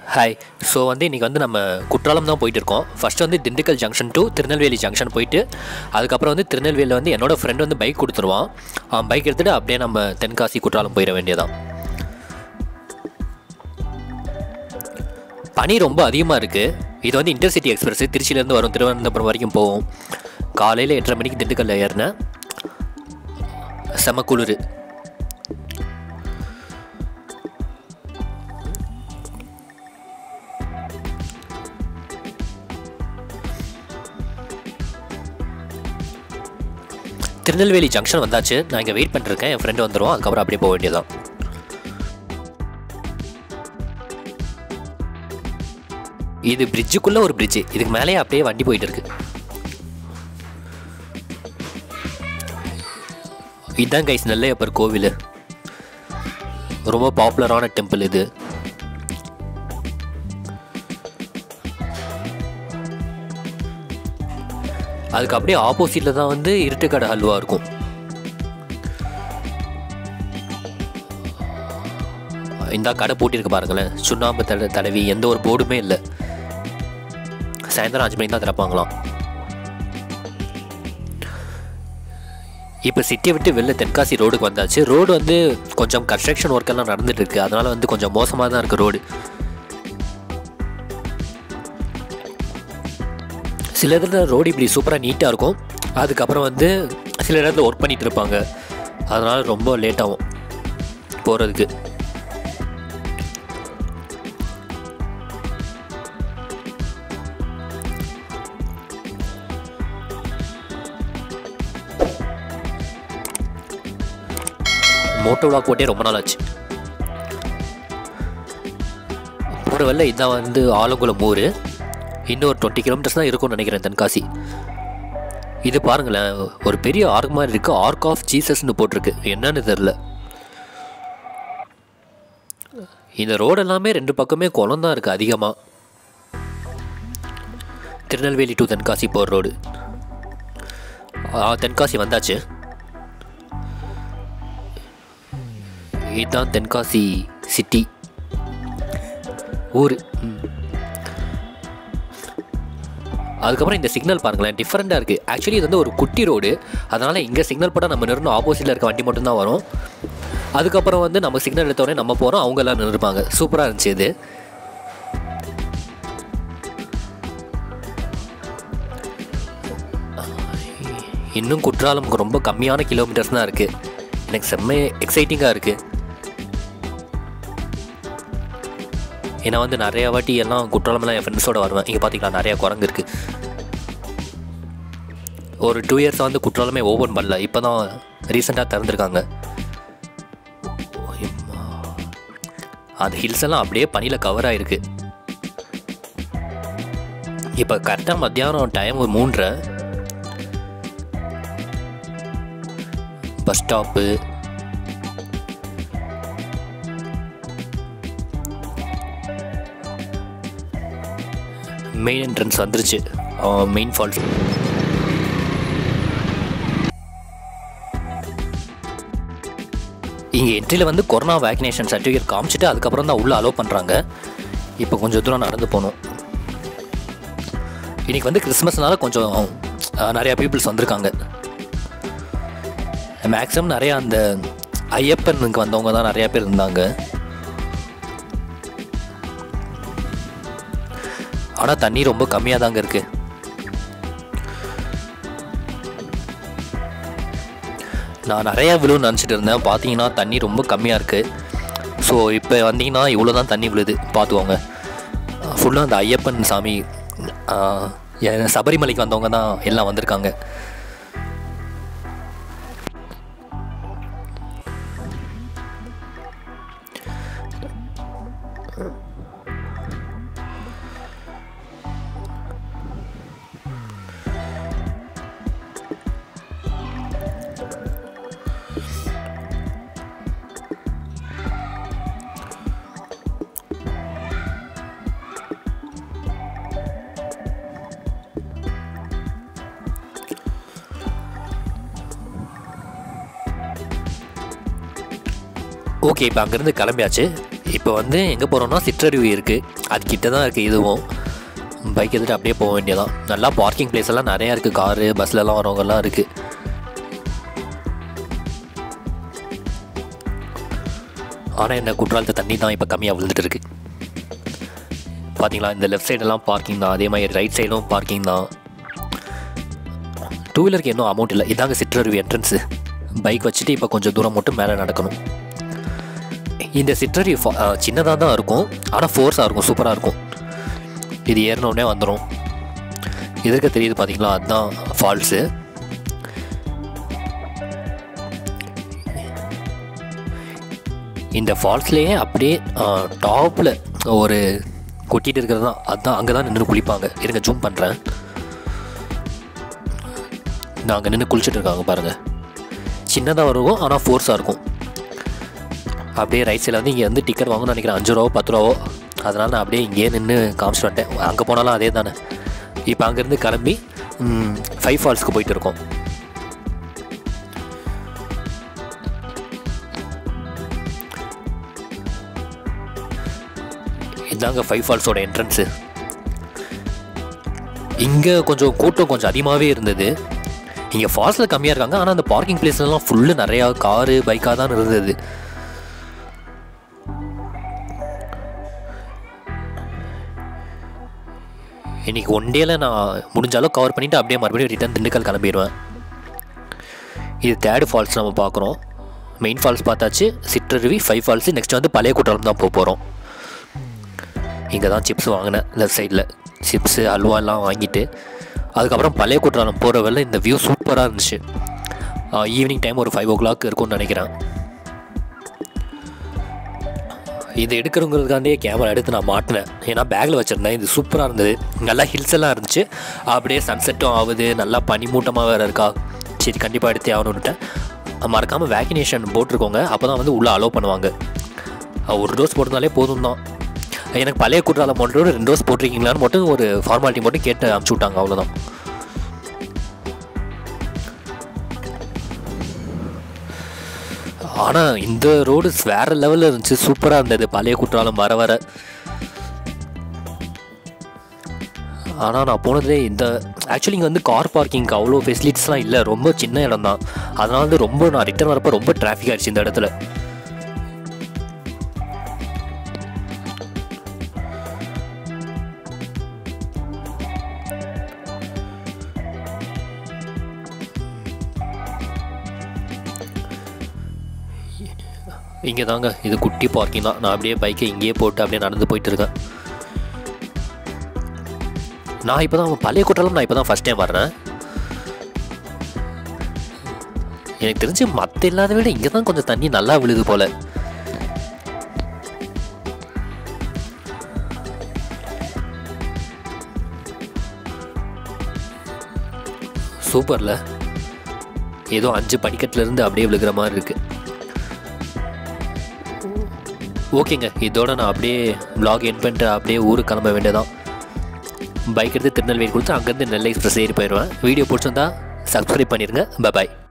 Hi so வந்து இன்றைக்கி வந்து நம்ம குற்றாலம் தான் போயிட்டு இருக்கோம் ஃபஸ்ட்டு வந்து Dindigul junction to Tirunelveli junction போயிட்டு அதுக்கப்புறம் வந்து திருநெல்வேலியில் வந்து என்னோட ஃப்ரெண்ட் வந்து பைக் கொடுத்துருவான் அவன் பைக் எடுத்துகிட்டு அப்படியே நம்ம தென்காசி குற்றாலம் போயிட வேண்டியதான் பனி ரொம்ப அதிகமாக இருக்குது இது வந்து இன்டர்சிட்டி எக்ஸ்பிரஸ் திருச்சியிலேருந்து வரும் திருவனந்தபுரம் வரைக்கும் போகும் காலையில் எட்டரை மணிக்கு திண்டுக்கல்ல ஏறினேன் செம குளிர் திருநெல்வேலி ஜங்ஷன் வந்தாச்சு நான் இங்கே வெயிட் பண்ணிருக்கேன் என் ஃப்ரெண்டு வந்துடுவான் அதுக்கப்புறம் அப்படியே போக வேண்டியதான் இது பிரிட்ஜுக்குள்ளே ஒரு பிரிட்ஜு இதுக்கு மேலேயே அப்படியே வண்டி போயிட்டு இருக்கு இதுதான் கைஸ் நெல்லையப்பர் கோவில் ரொம்ப பாப்புலரான டெம்பிள் இது அதுக்கு அப்படியே ஆப்போசிட்டில் தான் வந்து இருட்டுக்கடை ஹல்வா இருக்கும் இந்த கடை பூட்டியிருக்கு பாருங்களேன் சுண்ணாம்பு தட தடவி எந்த ஒரு போர்டுமே இல்லை சாயந்தரம் அஞ்சு மணிக்கு தான் திறப்பாங்களாம் இப்போ சிட்டியை விட்டு வெளில தென்காசி ரோடுக்கு வந்தாச்சு ரோடு வந்து கொஞ்சம் கன்ஸ்ட்ரக்ஷன் ஒர்க் எல்லாம் நடந்துட்டு இருக்கு அதனால வந்து கொஞ்சம் மோசமாக தான் இருக்கு ரோடு சில இடத்துல ரோடு இப்படி சூப்பராக நீட்டாக இருக்கும் அதுக்கப்புறம் வந்து சில இடத்துல ஒர்க் பண்ணிட்டு இருப்பாங்க அதனால் ரொம்ப லேட் ஆகும் போகிறதுக்கு மோட்டோ விளாக் போட்டே ரொம்ப நாள் ஆச்சு போகிற வெளில இதான் வந்து ஆலங்குளம் ஊர் இன்னும் ஒரு டுவெண்ட்டி கிலோமீட்டர்ஸ் தான் இருக்கும்னு நினைக்கிறேன் தென்காசி இது பாருங்களேன் ஒரு பெரிய ஆர்க் மாதிரி இருக்கு ஆர்க் ஆஃப் ஜீசஸ்னு போட்டிருக்கு என்னன்னு தெரில இந்த ரோடு எல்லாமே ரெண்டு பக்கமே குளம் தான் இருக்குது அதிகமாக திருநெல்வேலி டு தென்காசி போகிற ரோடு தென்காசி வந்தாச்சு இதுதான் தென்காசி சிட்டி ஊர் ம். அதுக்கப்புறம் இந்த சிக்னல் பாருங்களேன் டிஃப்ரெண்ட்டாக இருக்குது ஆக்சுவலி இது வந்து ஒரு குட்டி ரோடு அதனால் இங்கே சிக்னல் போட்டால் நம்ம நிறுத்தணும் ஆப்போசிட்டில் இருக்க வண்டி மட்டும்தான் வரும் அதுக்கப்புறம் வந்து நம்ம சிக்னல் எடுத்த உடனே நம்ம போகிறோம் அவங்க எல்லாம் நின்றுப்பாங்க சூப்பராக இருந்துச்சு இது இன்னும் குற்றாலம் ரொம்ப கம்மியான கிலோமீட்டர்ஸ் தான் இருக்குது எனக்கு செம்ம எக்ஸைட்டிங்காக இருக்குது ஏன்னா வந்து நிறைய வாட்டி எல்லாம் குற்றாலம்லாம் என் ஃப்ரெண்ட்ஸோட வருவேன் இங்கே பார்த்தீங்களா நிறையா குரங்கு இருக்குது ஒரு டூ இயர்ஸ் வந்து குற்றாலமே ஓப்பன் பண்ணல இப்போ தான் ரீசெண்டாக திறந்துருக்காங்க எம்மா. அந்த ஹில்ஸ் எல்லாம் அப்படியே பனியில் கவர் ஆகிருக்கு இப்போ கரெக்டாக மத்தியானம் டைம் ஒரு மூன்றரை பஸ் ஸ்டாப்பு மெயின் என்ட்ரன்ஸ் வந்துருச்சு மெயின் ஃபால்ஸ் இங்கே என்ட்ரியில் வந்து கொரோனா வேக்சினேஷன் சர்டிஃபிகேட் காமிச்சிட்டு அதுக்கப்புறம் தான் உள்ளே அலோவ் பண்ணுறாங்க இப்போ கொஞ்சம் தூரம் நடந்து போகணும் இன்றைக்கி வந்து கிறிஸ்மஸ்னால கொஞ்சம் அஹ், நிறையா பீப்புள்ஸ் வந்திருக்காங்க மேக்ஸிமம் நிறையா அந்த ஐயப்பனுக்கு வந்தவங்க தான் நிறையா பேர் இருந்தாங்க ஆனால் தண்ணி ரொம்ப கம்மியாக தாங்க இருக்குது நான் நிறையா விழுன்னு நினச்சிட்டு இருந்தேன் பார்த்தீங்கன்னா தண்ணி ரொம்ப கம்மியாக இருக்குது ஸோ இப்போ வந்தீங்கன்னா இவ்வளோ தான் தண்ணி விழுது பார்த்துக்கோங்க ஃபுல்லாக அந்த ஐயப்பன் சாமி ஆஹ், எ- சபரிமலைக்கு வந்தவங்க தான் எல்லாம் வந்திருக்காங்க ஓகே இப்போ அங்கேருந்து கிளம்பியாச்சு இப்போ வந்து எங்கே போகிறோம்னா சிற்றருவி இருக்குது அது கிட்ட தான் இருக்குது இதுவும் பைக் எடுத்துகிட்டு அப்படியே போக வேண்டியதான் நல்லா பார்க்கிங் பிளேஸ் எல்லாம் நிறையா இருக்குது காரு பஸ்லலாம் வரவங்கெல்லாம் இருக்குது ஆனால் என்ன குற்றாலத்து தண்ணி தான் இப்போ கம்மியாக விழுந்துட்டு இருக்கு பார்த்தீங்களா இந்த லெஃப்ட் சைடெல்லாம் பார்க்கிங் தான் அதே மாதிரி ரைட் சைடும் பார்க்கிங் தான் டூ வீலருக்கு இன்னும் அமௌண்ட் இல்லை இதாங்க சிற்றருவி என்ட்ரன்ஸு பைக் வச்சுட்டு இப்போ கொஞ்சம் தூரம் மட்டும் மேலே நடக்கணும் இந்த சிற்றருவி சின்னதாக தான் இருக்கும் ஆனால் ஃபோர்ஸாக இருக்கும் சூப்பராக இருக்கும் இது ஏறினோடனே வந்துடும் எதிர்க்க தெரியுது பார்த்தீங்களா அதுதான் ஃபால்ஸு இந்த ஃபால்ஸ்லேயே அப்படியே டாப்பில் ஒரு கொட்டிட்டு இருக்கிறது தான் அதுதான் அங்கே தான் நின்று குளிப்பாங்க இருங்க ஜூம் பண்ணுறேன் நான் அங்கே நின்று குளிச்சுட்டு இருக்காங்க பாருங்கள் சின்னதாக இருக்கும் ஆனால் ஃபோர்ஸாக இருக்கும் அப்படியே ரைட் சைடில் வந்து இங்கே வந்து டிக்கெட் வாங்கணும்னு நினைக்கிறேன் அஞ்சு ரூபாவோ பத்து ரூபாவோ அதனால் நான் அப்படியே இங்கேயே நின்று காமிச்சிட்டு வந்துட்டேன் அங்கே போனாலும் அதே தானே இப்போ அங்கேருந்து கிளம்பி ஃபைவ் ஃபால்ஸ்க்கு போயிட்டு இருக்கோம் இதாங்க ஃபைவ் ஃபால்ஸோட என்ட்ரன்ஸு இங்கே கொஞ்சம் கூட்டம் கொஞ்சம் அதிகமாகவே இருந்தது இங்கே ஃபால்ஸில் கம்மியாக இருக்காங்க ஆனால் அந்த பார்க்கிங் பிளேஸ்லாம் ஃபுல்லு நிறையா காரு பைக்காக தான் இருந்தது இன்றைக்கி ஒன் டேயில் நான் முடிஞ்ச அளவு கவர் பண்ணிவிட்டு அப்படியே மறுபடியும் ரிட்டர்ன் திண்டுக்கல் கிளம்பிடுவேன் இது தேர்டு ஃபால்ஸ் நம்ம பார்க்குறோம் மெயின் ஃபால்ஸ் பார்த்தாச்சு சிற்றருவி ஃபைவ் ஃபால்ஸு நெக்ஸ்ட் வந்து பழைய குற்றாலம் தான் போக போகிறோம் இங்கே தான் சிப்ஸ் வாங்கினேன் லெஃப்ட் சைடில் சிப்ஸு அல்வா எல்லாம் வாங்கிட்டு அதுக்கப்புறம் பழைய குற்றாலம் போகிற வேலை இந்த வியூ சூப்பராக இருந்துச்சு ஈவினிங் டைம் ஒரு ஃபைவ் ஓ கிளாக் இருக்கும்னு நினைக்கிறேன் இது எடுக்கிறோங்கிறதுக்காண்டியே கேமரா எடுத்து நான் மாட்டினேன் ஏன்னா பேக்கில் வச்சுருந்தேன் இது சூப்பராக இருந்தது நல்லா ஹில்ஸ் எல்லாம் இருந்துச்சு அப்படியே சன்செட்டும் ஆகுது நல்லா பனிமூட்டமாக வேறு இருக்கா சரி கண்டிப்பாக எடுத்தே ஆகணுன்ட்டேன் மறக்காமல் வேக்சினேஷன் போட்டிருக்கோங்க அப்போ தான் வந்து உள்ளே அலோவ் பண்ணுவாங்க ஒரு டோஸ் போட்டிருந்தாலே போதும் தான் எனக்கு பழைய குற்றாலம் மட்டும் ரெண்டு டோஸ் போட்டிருக்கீங்களான்னு மட்டும் ஒரு ஃபார்மாலிட்டி மட்டும் கேட்டு அமுச்சு விட்டாங்க அவ்வளோதான் ஆனால் இந்த ரோடு வேற லெவலில் இருந்துச்சு சூப்பராக இருந்தது பழைய குற்றாலம் வர வர ஆனால் நான் போனதுலே இந்த ஆக்சுவலி இங்கே வந்து கார் பார்க்கிங்க்கு அவ்வளோ ஃபெசிலிட்டிஸ்லாம் இல்லை ரொம்ப சின்ன இடம் தான் அதனால வந்து ரொம்ப நான் ரிட்டர்ன் வரப்போ ரொம்ப டிராஃபிக் ஆயிடுச்சு இந்த இடத்துல இங்கே தாங்க இது குட்டி பார்க்கிங் தான் நான் அப்படியே பைக்கை இங்கேயே போட்டு அப்படியே நடந்து போயிட்டு இருக்கேன் நான் இப்போ தான் பழைய குற்றாலம் நான் இப்போ தான் ஃபஸ்ட் டைம் வர்றேன் எனக்கு தெரிஞ்சு மற்ற இல்லாத விட இங்கே தான் கொஞ்சம் தண்ணி நல்லா விழுது போல சூப்பரில் ஏதோ அஞ்சு படிக்கட்டுலேருந்து அப்படியே விழுகிற மாதிரி இருக்குது ஓகேங்க இதோட நான் அப்படியே vlog என் பண்ணிட்டு அப்படியே ஊருக்கு கிளம்ப வேண்டியதான் பைக் எடுத்து திருநெல்வேலி கொடுத்து அங்கேருந்து நெல்லை எக்ஸ்பிரஸ் ஏறி போயிடுவேன் வீடியோ பிடிச்சிருந்தா சப்ஸ்கிரைப் பண்ணிடுங்க பாய்